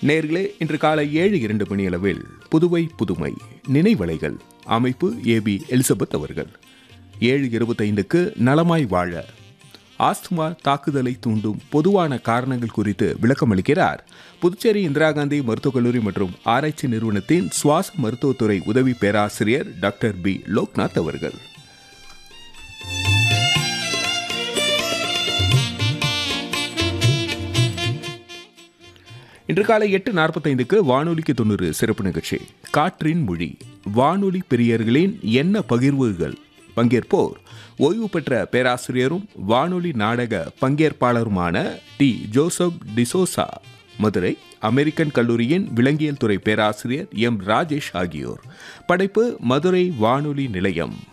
நேர்களே இன்று காலை ஏழு இரண்டு மணியளவில் புதுவை புதுமை நினைவலைகள் அமைப்பு ஏபி எலிசபெத் அவர்கள் ஏழு இருபத்தைந்துக்கு நலமாய் வாழ ஆஸ்துமா தாக்குதலை தூண்டும் பொதுவான காரணங்கள் குறித்து விளக்கமளிக்கிறார் புதுச்சேரி இந்திரா காந்தி மருத்துவக் கல்லூரி மற்றும் ஆராய்ச்சி நிறுவனத்தின் சுவாச மருத்துவத்துறை உதவி பேராசிரியர் டாக்டர் பி லோக்நாத் அவர்கள் இன்று காலை எட்டு நாற்பத்தைந்துக்கு வானொலிக்கு தொண்ணூறு சிறப்பு நிகழ்ச்சி காற்றின் மொழி வானொலி பிரியர்களின் என்ன பகிர்வுகள் பங்கேற்போர் ஓய்வு பெற்ற பேராசிரியரும் வானொலி நாடக பங்கேற்பாளருமான T Joseph D'Souza Madurai American கல்லூரியின் விலங்கியல் துறை பேராசிரியர் எம் ராஜேஷ் ஆகியோர் படைப்பு மதுரை வானொலி நிலையம்